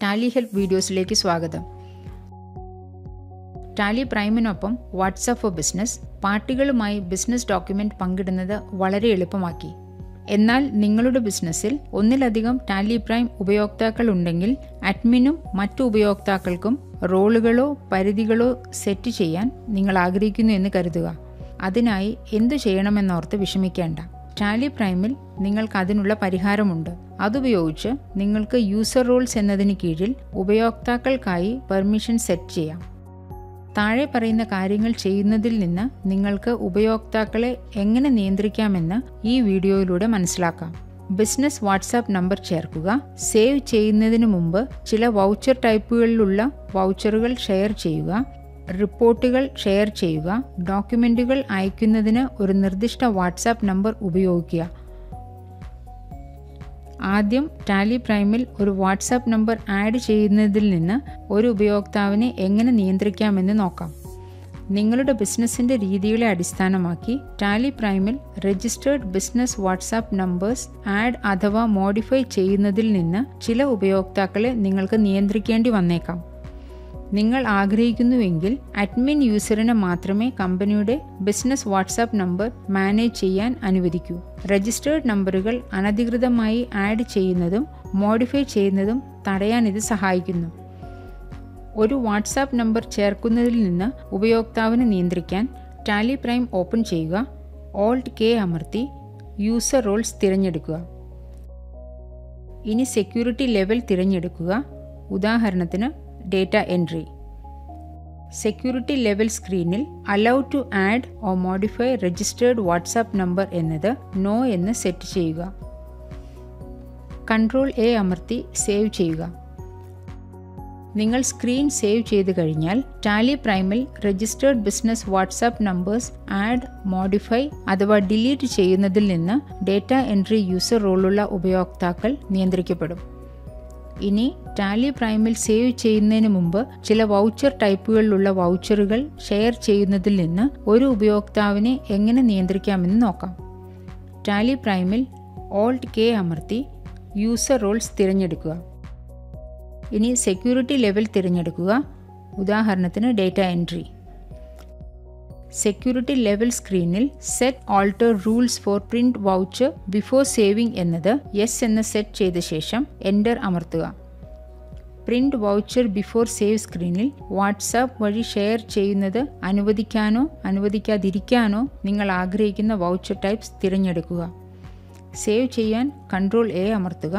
Tally help വീഡിയോസിലേക്ക് സ്വാഗതം Tally പ്രൈമിനൊപ്പം വാട്സാപ്പ് ഫോർ ബിസിനസ് പാർട്ടികളുമായി ബിസിനസ് ഡോക്യുമെന്റ് പങ്കിടുന്നത് വളരെ എളുപ്പമാക്കി എന്നാൽ നിങ്ങളുടെ ബിസിനസ്സിൽ ഒന്നിലധികം ടാലി പ്രൈം ഉപയോക്താക്കൾ ഉണ്ടെങ്കിൽ അഡ്മിനും മറ്റു ഉപയോക്താക്കൾക്കും റോളുകളോ പരിധികളോ സെറ്റ് ചെയ്യാൻ നിങ്ങൾ ആഗ്രഹിക്കുന്നു എന്ന് കരുതുക അതിനായി എന്തു ചെയ്യണമെന്നോർത്ത് വിഷമിക്കേണ്ട ടാലി പ്രൈമിൽ നിങ്ങൾക്ക് അതിനുള്ള പരിഹാരമുണ്ട് അതുപയോഗിച്ച് നിങ്ങൾക്ക് യൂസർ റോൾസ് എന്നതിന് കീഴിൽ ഉപയോക്താക്കൾക്കായി പെർമിഷൻ സെറ്റ് ചെയ്യാം താഴെ പറയുന്ന കാര്യങ്ങൾ ചെയ്യുന്നതിൽ നിന്ന് നിങ്ങൾക്ക് ഉപയോക്താക്കളെ എങ്ങനെ നിയന്ത്രിക്കാമെന്ന് ഈ വീഡിയോയിലൂടെ മനസ്സിലാക്കാം ബിസിനസ് വാട്സാപ്പ് നമ്പർ ചേർക്കുക സേവ് ചെയ്യുന്നതിന് മുമ്പ് ചില വൗച്ചർ ടൈപ്പുകളിലുള്ള വൗച്ചറുകൾ ഷെയർ ചെയ്യുക റിപ്പോർട്ടുകൾ ഷെയർ ചെയ്യുക ഡോക്യുമെൻറ്റുകൾ അയക്കുന്നതിന് ഒരു നിർദ്ദിഷ്ട വാട്സാപ്പ് നമ്പർ ഉപയോഗിക്കുക ആദ്യം ടാലി പ്രൈമിൽ ഒരു വാട്സാപ്പ് നമ്പർ ആഡ് ചെയ്യുന്നതിൽ നിന്ന് ഒരു ഉപയോക്താവിനെ എങ്ങനെ നിയന്ത്രിക്കാമെന്ന് നോക്കാം നിങ്ങളുടെ ബിസിനസ്സിൻ്റെ രീതികളെ അടിസ്ഥാനമാക്കി ടാലി പ്രൈമിൽ registered business WhatsApp numbers add അഥവാ മോഡിഫൈ ചെയ്യുന്നതിൽ നിന്ന് ചില ഉപയോക്താക്കളെ നിങ്ങൾക്ക് നിയന്ത്രിക്കേണ്ടി വന്നേക്കാം നിങ്ങൾ ആഗ്രഹിക്കുന്നുവെങ്കിൽ അഡ്മിൻ യൂസറിനെ മാത്രമേ കമ്പനിയുടെ ബിസിനസ് വാട്സാപ്പ് നമ്പർ മാനേജ് ചെയ്യാൻ അനുവദിക്കൂ രജിസ്റ്റേർഡ് നമ്പറുകൾ അനധികൃതമായി ആഡ് ചെയ്യുന്നതും മോഡിഫൈ ചെയ്യുന്നതും തടയാൻ ഇത് സഹായിക്കുന്നു ഒരു വാട്സാപ്പ് നമ്പർ ചേർക്കുന്നതിൽ നിന്ന് ഉപയോക്താവിനെ നിയന്ത്രിക്കാൻ ടാലി പ്രൈം ഓപ്പൺ ചെയ്യുക ഓൾട്ട് കെ അമർത്തി യൂസർ റോൾസ് തിരഞ്ഞെടുക്കുക ഇനി സെക്യൂരിറ്റി ലെവൽ തിരഞ്ഞെടുക്കുക ഉദാഹരണത്തിന് ഡേറ്റ എൻട്രി സെക്യൂരിറ്റി ലെവൽ സ്ക്രീനിൽ allow to add or modify registered WhatsApp number എന്നത് നോ എന്ന് സെറ്റ് ചെയ്യുക കൺട്രോൾ എ അമർത്തി സേവ് ചെയ്യുക നിങ്ങൾ സ്ക്രീൻ സേവ് ചെയ്ത് കഴിഞ്ഞാൽ ടാലി പ്രൈമിൽ registered business WhatsApp numbers add modify അഥവാ ഡിലീറ്റ് ചെയ്യുന്നതിൽ നിന്ന് ഡേറ്റ എൻട്രി യൂസർ റോളുള്ള ഉപയോക്താക്കൾ നിയന്ത്രിക്കപ്പെടും ഇനി ടാലി പ്രൈമിൽ സേവ് ചെയ്യുന്നതിന് മുമ്പ് ചില വൗച്ചർ ടൈപ്പുകളിലുള്ള വൗച്ചറുകൾ ഷെയർ ചെയ്യുന്നതിൽ നിന്ന് ഒരു ഉപയോക്താവിനെ എങ്ങനെ നിയന്ത്രിക്കാമെന്ന് നോക്കാം ടാലി പ്രൈമിൽ ഓൾട്ട് കെ അമർത്തി യൂസർ റോൾസ് തിരഞ്ഞെടുക്കുക ഇനി സെക്യൂരിറ്റി ലെവൽ തിരഞ്ഞെടുക്കുക ഉദാഹരണത്തിന് ഡേറ്റ എൻട്രി സെക്യൂരിറ്റി ലെവൽ സ്ക്രീനിൽ set alter rules for print voucher before saving എന്നത് യെസ് എന്ന് സെറ്റ് ചെയ്ത ശേഷം എൻ്റർ അമർത്തുക പ്രിന്റ് വൗച്ചർ ബിഫോർ സേവ് സ്ക്രീനിൽ വാട്സാപ്പ് വഴി ഷെയർ ചെയ്യുന്നത് അനുവദിക്കാനോ അനുവദിക്കാതിരിക്കാനോ നിങ്ങൾ ആഗ്രഹിക്കുന്ന വൗച്ചർ ടൈപ്സ് തിരഞ്ഞെടുക്കുക സേവ് ചെയ്യാൻ കൺട്രോൾ എ അമർത്തുക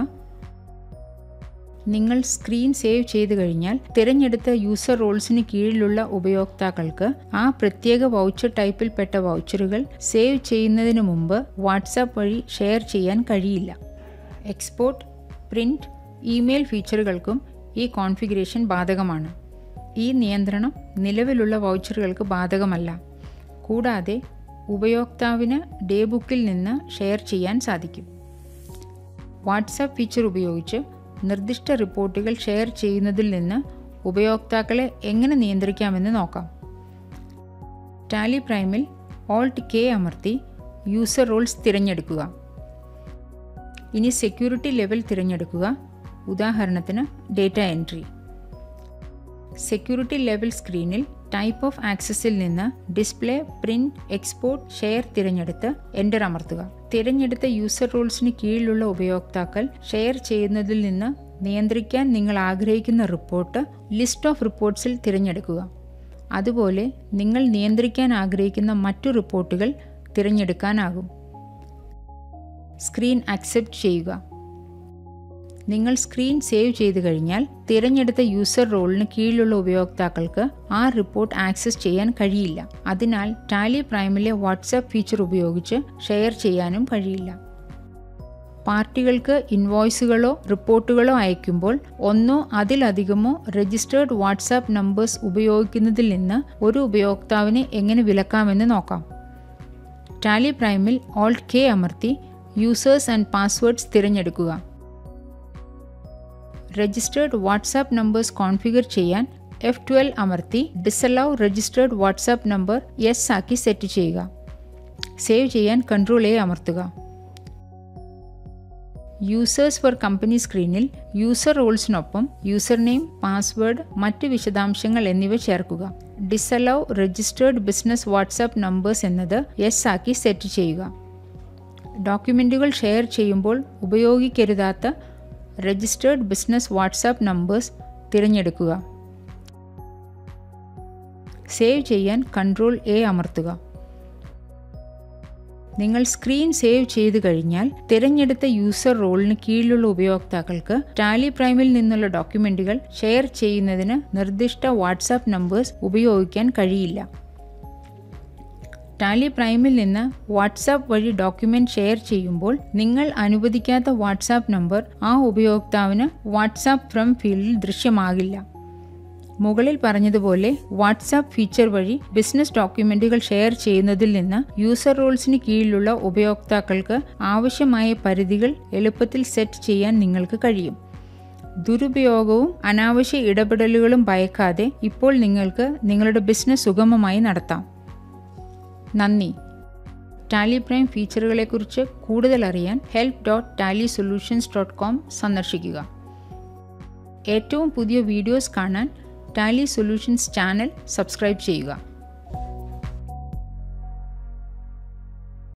നിങ്ങൾ സ്ക്രീൻ സേവ് ചെയ്തു കഴിഞ്ഞാൽ തിരഞ്ഞെടുത്ത യൂസർ റോൾസിന് കീഴിലുള്ള ഉപയോക്താക്കൾക്ക് ആ പ്രത്യേക വൗച്ചർ ടൈപ്പിൽപ്പെട്ട വൗച്ചറുകൾ സേവ് ചെയ്യുന്നതിന് മുമ്പ് വാട്സാപ്പ് വഴി ഷെയർ ചെയ്യാൻ കഴിയില്ല എക്സ്പോർട്ട് പ്രിന്റ് ഇമെയിൽ ഫീച്ചറുകൾക്കും ഈ കോൺഫിഗറേഷൻ ബാധകമാണ് ഈ നിയന്ത്രണം നിലവിലുള്ള വൗച്ചറുകൾക്ക് ബാധകമല്ല കൂടാതെ ഉപയോക്താവിന് ഡേ ബുക്കിൽ നിന്ന് ഷെയർ ചെയ്യാൻ സാധിക്കും വാട്സാപ്പ് ഫീച്ചർ ഉപയോഗിച്ച് നിർദ്ദിഷ്ട റിപ്പോർട്ടുകൾ ഷെയർ ചെയ്യുന്നതിൽ നിന്ന് ഉപയോക്താക്കളെ എങ്ങനെ നിയന്ത്രിക്കാമെന്ന് നോക്കാം ടാലി പ്രൈമിൽ ഓൾട്ട് കെ അമർത്തി യൂസർ റോൾസ് തിരഞ്ഞെടുക്കുക ഇനി സെക്യൂരിറ്റി ലെവൽ തിരഞ്ഞെടുക്കുക ഉദാഹരണത്തിന് ഡേറ്റ എൻട്രി സെക്യൂരിറ്റി ലെവൽ സ്ക്രീനിൽ ടൈപ്പ് ഓഫ് ആക്സസിൽ നിന്ന് ഡിസ്പ്ലേ പ്രിന്റ് എക്സ്പോർട്ട് ഷെയർ തിരഞ്ഞെടുത്ത് എൻ്റർ അമർത്തുക തിരഞ്ഞെടുത്ത യൂസർ റോൾസിന് കീഴിലുള്ള ഉപയോക്താക്കൾ ഷെയർ ചെയ്യുന്നതിൽ നിന്ന് നിയന്ത്രിക്കാൻ നിങ്ങൾ ആഗ്രഹിക്കുന്ന റിപ്പോർട്ട് ലിസ്റ്റ് ഓഫ് റിപ്പോർട്ട്സിൽ തിരഞ്ഞെടുക്കുക അതുപോലെ നിങ്ങൾ നിയന്ത്രിക്കാൻ ആഗ്രഹിക്കുന്ന മറ്റു റിപ്പോർട്ടുകൾ തിരഞ്ഞെടുക്കാനാകും സ്ക്രീൻ അക്സെപ്റ്റ് ചെയ്യുക നിങ്ങൾ സ്ക്രീൻ സേവ് ചെയ്തു കഴിഞ്ഞാൽ തിരഞ്ഞെടുത്ത യൂസർ റോളിന് കീഴിലുള്ള ഉപയോക്താക്കൾക്ക് ആ റിപ്പോർട്ട് ആക്സസ് ചെയ്യാൻ കഴിയില്ല അതിനാൽ ടാലി പ്രൈമിലെ വാട്സാപ്പ് ഫീച്ചർ ഉപയോഗിച്ച് ഷെയർ ചെയ്യാനും കഴിയില്ല പാർട്ടികൾക്ക് ഇൻവോയ്സുകളോ റിപ്പോർട്ടുകളോ അയക്കുമ്പോൾ ഒന്നോ അതിലധികമോ രജിസ്റ്റേർഡ് വാട്സാപ്പ് നമ്പേഴ്സ് ഉപയോഗിക്കുന്നതിൽ നിന്ന് ഒരു ഉപയോക്താവിനെ എങ്ങനെ വിലക്കാമെന്ന് നോക്കാം ടാലി പ്രൈമിൽ ഓൾട്ട് കെ അമർത്തി യൂസേഴ്സ് ആൻഡ് പാസ്വേഡ്സ് തിരഞ്ഞെടുക്കുക രജിസ്റ്റേർഡ് വാട്സാപ്പ് നമ്പേഴ്സ് കോൺഫിഗർ ചെയ്യാൻ എഫ് ട്വൽവ് അമർത്തി disallow registered WhatsApp number yes ആക്കി സെറ്റ് ചെയ്യുക സേവ് ചെയ്യാൻ കൺട്രോൾ എ അമർത്തുക യൂസേഴ്സ് ഫോർ കമ്പനി സ്ക്രീനിൽ യൂസർ റോൾസിനൊപ്പം യൂസർ നെയിം പാസ്വേഡ് മറ്റ് വിശദാംശങ്ങൾ എന്നിവ ചേർക്കുക disallow registered business WhatsApp numbers എന്നത് യെസ് ആക്കി സെറ്റ് ചെയ്യുക ഡോക്യുമെൻറ്റുകൾ ഷെയർ ചെയ്യുമ്പോൾ ഉപയോഗിക്കരുതാത്ത രജിസ്റ്റേർഡ് ബിസിനസ് വാട്സാപ്പ് നമ്പേഴ്സ് തിരഞ്ഞെടുക്കുക സേവ് ചെയ്യാൻ കൺട്രോൾ എ അമർത്തുക നിങ്ങൾ സ്ക്രീൻ സേവ് ചെയ്തു കഴിഞ്ഞാൽ തിരഞ്ഞെടുത്ത യൂസർ റോളിന് കീഴിലുള്ള ഉപയോക്താക്കൾക്ക് ടാലി പ്രൈമിൽ നിന്നുള്ള ഡോക്യുമെന്റുകൾ ഷെയർ ചെയ്യുന്നതിന് നിർദ്ദിഷ്ട വാട്സാപ്പ് നമ്പേഴ്സ് ഉപയോഗിക്കാൻ കഴിയില്ല ടാലി പ്രൈമിൽ നിന്ന് വാട്സാപ്പ് വഴി ഡോക്യുമെന്റ് ഷെയർ ചെയ്യുമ്പോൾ നിങ്ങൾ അനുവദിക്കാത്ത വാട്സാപ്പ് നമ്പർ ആ ഉപയോക്താവിന് വാട്സാപ്പ് ഫ്രം ഫീൽഡിൽ ദൃശ്യമാകില്ല മുകളിൽ പറഞ്ഞതുപോലെ വാട്സാപ്പ് ഫീച്ചർ വഴി ബിസിനസ് ഡോക്യുമെന്റുകൾ ഷെയർ ചെയ്യുന്നതിൽ നിന്ന് യൂസർ റോൾസിന് കീഴിലുള്ള ഉപയോക്താക്കൾക്ക് ആവശ്യമായ പരിധികൾ എളുപ്പത്തിൽ സെറ്റ് ചെയ്യാൻ നിങ്ങൾക്ക് കഴിയും ദുരുപയോഗവും അനാവശ്യ ഇടപെടലുകളും ഭയക്കാതെ ഇപ്പോൾ നിങ്ങൾക്ക് നിങ്ങളുടെ ബിസിനസ് സുഗമമായി നടത്താം നന്ദി ടാലി പ്രൈം ഫീച്ചറുകളെക്കുറിച്ച് കൂടുതൽ അറിയാൻ help dot Tally solutions dot com സന്ദർശിക്കുക ഏറ്റവും പുതിയ വീഡിയോസ് കാണാൻ ടാലി സൊല്യൂഷൻസ് ചാനൽ സബ്സ്ക്രൈബ് ചെയ്യുക